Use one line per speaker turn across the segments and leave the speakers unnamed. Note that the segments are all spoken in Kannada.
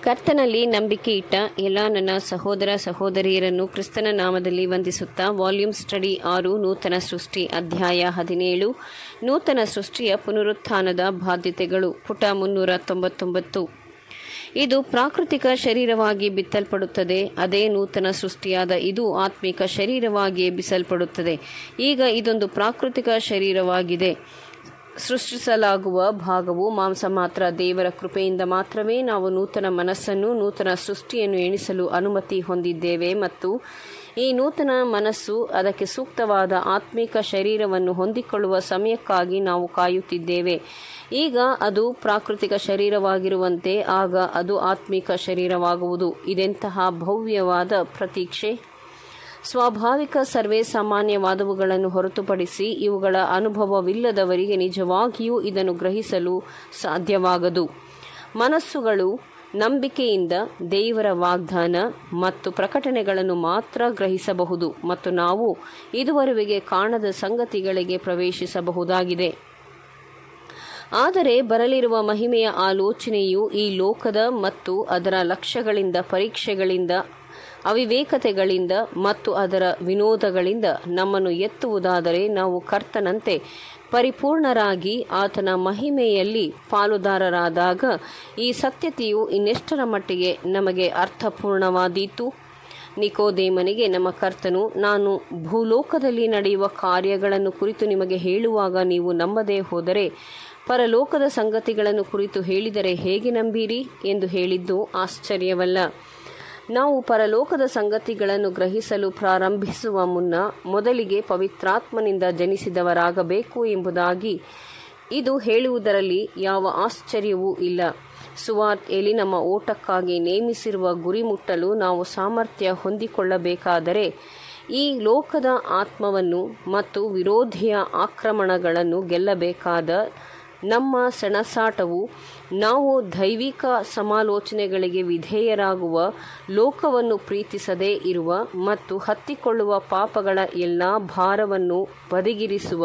ಕರ್ತನಲ್ಲಿ ನಂಬಿಕೆ ಇಟ್ಟ ಎಲ್ಲ ನನ್ನ ಸಹೋದರ ಸಹೋದರಿಯರನ್ನು ಕ್ರಿಸ್ತನ ನಾಮದಲ್ಲಿ ವಂದಿಸುತ್ತಾ ವಾಲ್ಯೂಮ್ ಸ್ಟಡಿ ಆರು ನೂತನ ಸೃಷ್ಟಿ ಅಧ್ಯಾಯ ಹದಿನೇಳು ನೂತನ ಸೃಷ್ಟಿಯ ಪುನರುತ್ಥಾನದ ಬಾಧ್ಯತೆಗಳು ಪುಟ ಮುನ್ನೂರ ತೊಂಬತ್ತೊಂಬತ್ತು ಇದು ಪ್ರಾಕೃತಿಕ ಶರೀರವಾಗಿ ಬಿತ್ತಲ್ಪಡುತ್ತದೆ ಅದೇ ನೂತನ ಸೃಷ್ಟಿಯಾದ ಇದು ಆತ್ಮಿಕ ಶರೀರವಾಗಿ ಎಬ್ಬಿಸಲ್ಪಡುತ್ತದೆ ಈಗ ಇದೊಂದು ಪ್ರಾಕೃತಿಕ ಶರೀರವಾಗಿದೆ ಸೃಷ್ಟಿಸಲಾಗುವ ಭಾಗವು ಮಾಂಸ ಮಾತ್ರ ದೇವರ ಕೃಪೆಯಿಂದ ಮಾತ್ರವೇ ನಾವು ನೂತನ ಮನಸ್ಸನ್ನು ನೂತನ ಸೃಷ್ಟಿಯನ್ನು ಎಣಿಸಲು ಅನುಮತಿ ಹೊಂದಿದ್ದೇವೆ ಮತ್ತು ಈ ನೂತನ ಮನಸ್ಸು ಅದಕ್ಕೆ ಸೂಕ್ತವಾದ ಆತ್ಮಿಕ ಶರೀರವನ್ನು ಹೊಂದಿಕೊಳ್ಳುವ ಸಮಯಕ್ಕಾಗಿ ನಾವು ಕಾಯುತ್ತಿದ್ದೇವೆ ಈಗ ಅದು ಪ್ರಾಕೃತಿಕ ಶರೀರವಾಗಿರುವಂತೆ ಆಗ ಅದು ಆತ್ಮಿಕ ಶರೀರವಾಗುವುದು ಇದೆಂತಹ ಭವ್ಯವಾದ ಪ್ರತೀಕ್ಷೆ ಸ್ವಾಭಾವಿಕ ಸರ್ವೇ ಸಾಮಾನ್ಯವಾದವುಗಳನ್ನು ಹೊರತುಪಡಿಸಿ ಇವುಗಳ ಅನುಭವವಿಲ್ಲದವರಿಗೆ ನಿಜವಾಗಿಯೂ ಇದನ್ನು ಗ್ರಹಿಸಲು ಸಾಧ್ಯವಾಗದು ಮನಸ್ಸುಗಳು ನಂಬಿಕೆಯಿಂದ ದೇವರ ವಾಗ್ದಾನ ಮತ್ತು ಪ್ರಕಟಣೆಗಳನ್ನು ಮಾತ್ರ ಗ್ರಹಿಸಬಹುದು ಮತ್ತು ನಾವು ಇದುವರೆಗೆ ಕಾಣದ ಸಂಗತಿಗಳಿಗೆ ಪ್ರವೇಶಿಸಬಹುದಾಗಿದೆ ಆದರೆ ಬರಲಿರುವ ಮಹಿಮೆಯ ಆಲೋಚನೆಯು ಈ ಲೋಕದ ಮತ್ತು ಅದರ ಲಕ್ಷ್ಯಗಳಿಂದ ಪರೀಕ್ಷೆಗಳಿಂದ ಅವಿವೇಕತೆಗಳಿಂದ ಮತ್ತು ಅದರ ವಿನೋದಗಳಿಂದ ನಮ್ಮನ್ನು ಎತ್ತುವುದಾದರೆ ನಾವು ಕರ್ತನಂತೆ ಪರಿಪೂರ್ಣರಾಗಿ ಆತನ ಮಹಿಮೆಯಲ್ಲಿ ಪಾಲುದಾರರಾದಾಗ ಈ ಸತ್ಯತೆಯು ಇನ್ನೆಷ್ಟರ ಮಟ್ಟಿಗೆ ನಮಗೆ ಅರ್ಥಪೂರ್ಣವಾದೀತು ನಿಕೋದೇಮನಿಗೆ ನಮ್ಮ ಕರ್ತನು ನಾನು ಭೂಲೋಕದಲ್ಲಿ ನಡೆಯುವ ಕಾರ್ಯಗಳನ್ನು ಕುರಿತು ನಿಮಗೆ ಹೇಳುವಾಗ ನೀವು ನಂಬದೇ ಹೋದರೆ ಪರಲೋಕದ ಸಂಗತಿಗಳನ್ನು ಕುರಿತು ಹೇಳಿದರೆ ಹೇಗೆ ನಂಬೀರಿ ಎಂದು ಹೇಳಿದ್ದು ಆಶ್ಚರ್ಯವಲ್ಲ ನಾವು ಪರಲೋಕದ ಸಂಗತಿಗಳನ್ನು ಗ್ರಹಿಸಲು ಪ್ರಾರಂಭಿಸುವ ಮುನ್ನ ಮೊದಲಿಗೆ ಪವಿತ್ರಾತ್ಮನಿಂದ ಜನಿಸಿದವರಾಗಬೇಕು ಎಂಬುದಾಗಿ ಇದು ಹೇಳುವುದರಲ್ಲಿ ಯಾವ ಆಶ್ಚರ್ಯವೂ ಇಲ್ಲ ಸುವಾರ್ತ್ ಎಲಿ ನಮ್ಮ ಓಟಕ್ಕಾಗಿ ನೇಮಿಸಿರುವ ಗುರಿ ಮುಟ್ಟಲು ನಾವು ಸಾಮರ್ಥ್ಯ ಹೊಂದಿಕೊಳ್ಳಬೇಕಾದರೆ ಈ ಲೋಕದ ಆತ್ಮವನ್ನು ಮತ್ತು ವಿರೋಧಿಯ ಆಕ್ರಮಣಗಳನ್ನು ಗೆಲ್ಲಬೇಕಾದ ನಮ್ಮ ಸೆಣಸಾಟವು ನಾವು ದೈವಿಕ ಸಮಾಲೋಚನೆಗಳಿಗೆ ವಿಧೇಯರಾಗುವ ಲೋಕವನ್ನು ಪ್ರೀತಿಸದೇ ಇರುವ ಮತ್ತು ಹತ್ತಿಕೊಳ್ಳುವ ಪಾಪಗಳ ಎಲ್ಲ ಭಾರವನ್ನು ಬದಿಗಿರಿಸುವ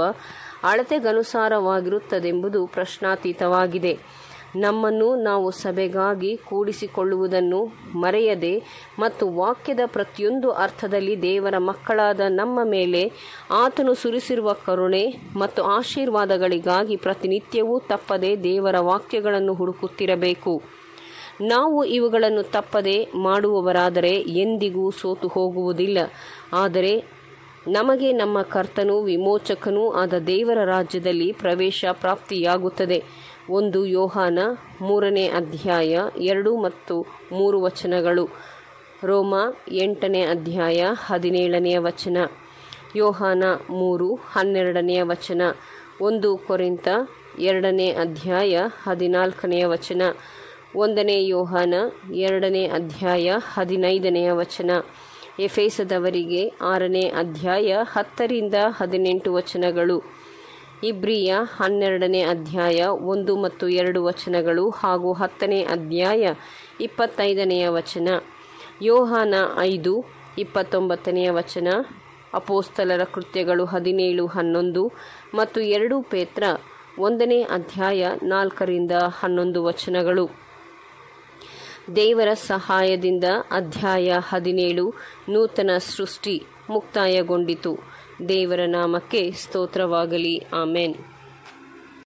ಅಳತೆಗನುಸಾರವಾಗಿರುತ್ತದೆಂಬುದು ಪ್ರಶ್ನಾತೀತವಾಗಿದೆ ನಮ್ಮನ್ನು ನಾವು ಸಭೆಗಾಗಿ ಕೂಡಿಸಿಕೊಳ್ಳುವುದನ್ನು ಮರೆಯದೆ ಮತ್ತು ವಾಕ್ಯದ ಪ್ರತಿಯೊಂದು ಅರ್ಥದಲ್ಲಿ ದೇವರ ಮಕ್ಕಳಾದ ನಮ್ಮ ಮೇಲೆ ಆತನು ಸುರಿಸಿರುವ ಕರುಣೆ ಮತ್ತು ಆಶೀರ್ವಾದಗಳಿಗಾಗಿ ಪ್ರತಿನಿತ್ಯವೂ ತಪ್ಪದೆ ದೇವರ ವಾಕ್ಯಗಳನ್ನು ಹುಡುಕುತ್ತಿರಬೇಕು ನಾವು ಇವುಗಳನ್ನು ತಪ್ಪದೆ ಮಾಡುವವರಾದರೆ ಎಂದಿಗೂ ಸೋತು ಹೋಗುವುದಿಲ್ಲ ಆದರೆ ನಮಗೆ ನಮ್ಮ ಕರ್ತನೂ ವಿಮೋಚಕನೂ ಆದ ದೇವರ ರಾಜ್ಯದಲ್ಲಿ ಪ್ರವೇಶ ಪ್ರಾಪ್ತಿಯಾಗುತ್ತದೆ ಒಂದು ಯೋಹಾನ ಮೂರನೇ ಅಧ್ಯಾಯ ಎರಡು ಮತ್ತು ಮೂರು ವಚನಗಳು ರೋಮ ಎಂಟನೇ ಅಧ್ಯಾಯ ಹದಿನೇಳನೆಯ ವಚನ ಯೋಹಾನ ಮೂರು ಹನ್ನೆರಡನೆಯ ವಚನ ಒಂದು ಕೊರಿಂತ ಎರಡನೇ ಅಧ್ಯಾಯ ಹದಿನಾಲ್ಕನೆಯ ವಚನ ಒಂದನೇ ಯೋಹಾನ ಎರಡನೇ ಅಧ್ಯಾಯ ಹದಿನೈದನೆಯ ವಚನ ಎಫೇಸದವರಿಗೆ ಆರನೇ ಅಧ್ಯಾಯ ಹತ್ತರಿಂದ ಹದಿನೆಂಟು ವಚನಗಳು ಇಬ್ರಿಯ ಹನ್ನೆರಡನೇ ಅಧ್ಯಾಯ ಒಂದು ಮತ್ತು ಎರಡು ವಚನಗಳು ಹಾಗೂ ಹತ್ತನೇ ಅಧ್ಯಾಯ ಇಪ್ಪತ್ತೈದನೆಯ ವಚನ ಯೋಹಾನ ಐದು ಇಪ್ಪತ್ತೊಂಬತ್ತನೆಯ ವಚನ ಅಪೋಸ್ತಲರ ಕೃತ್ಯಗಳು ಹದಿನೇಳು ಹನ್ನೊಂದು ಮತ್ತು ಎರಡು ಪೇತ್ರ ಒಂದನೇ ಅಧ್ಯಾಯ ನಾಲ್ಕರಿಂದ ಹನ್ನೊಂದು ವಚನಗಳು ದೇವರ ಸಹಾಯದಿಂದ ಅಧ್ಯಾಯ ಹದಿನೇಳು ನೂತನ ಸೃಷ್ಟಿ ಮುಕ್ತಾಯಗೊಂಡಿತು ದೇವರ ನಾಮಕ್ಕೆ ಸ್ತೋತ್ರವಾಗಲಿ ಆಮೇನ್